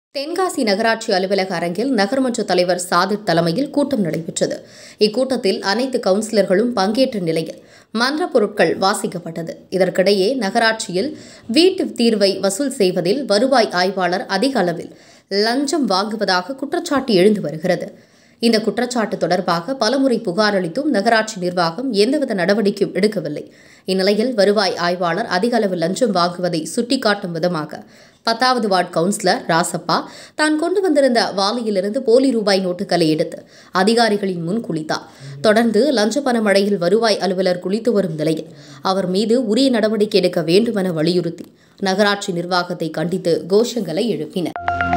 தென்காசி நகராட்சி அலுவலக அரங்கில் நகர்மன்ற தலைவர் சாதிர் தலைமையில் கூட்டம் நடைபெற்றது இக்கூட்டத்தில் அனைத்து கவுன்சிலர்களும் பங்கேற்ற நிலையில் மன்ற பொருட்கள் வாசிக்கப்பட்டது இதற்கிடையே நகராட்சியில் வீட்டு தீர்வை வசூல் செய்வதில் வருவாய் ஆய்வாளர் அதிக அளவில் லஞ்சம் வாங்குவதாக குற்றச்சாட்டு எழுந்து வருகிறது இந்த குற்றச்சாட்டு தொடர்பாக பலமுறை புகார் அளித்தும் நகராட்சி நிர்வாகம் எந்தவித நடவடிக்கையும் எடுக்கவில்லை இந்நிலையில் வருவாய் ஆய்வாளர் அதிக அளவு லஞ்சம் வாங்குவதை சுட்டிக்காட்டும் விதமாக பத்தாவது வார்டு கவுன்சிலர் ராசப்பா தான் கொண்டு வந்திருந்த வாலியிலிருந்து போலி ரூபாய் நோட்டுகளை எடுத்து அதிகாரிகளின் முன் குளித்தார் தொடர்ந்து லஞ்ச பண மழையில் வருவாய் அலுவலர் குளித்து வரும் நிலையில் அவர் மீது உரிய நடவடிக்கை எடுக்க வேண்டுமென வலியுறுத்தி நகராட்சி நிர்வாகத்தை கண்டித்து கோஷங்களை எழுப்பினர்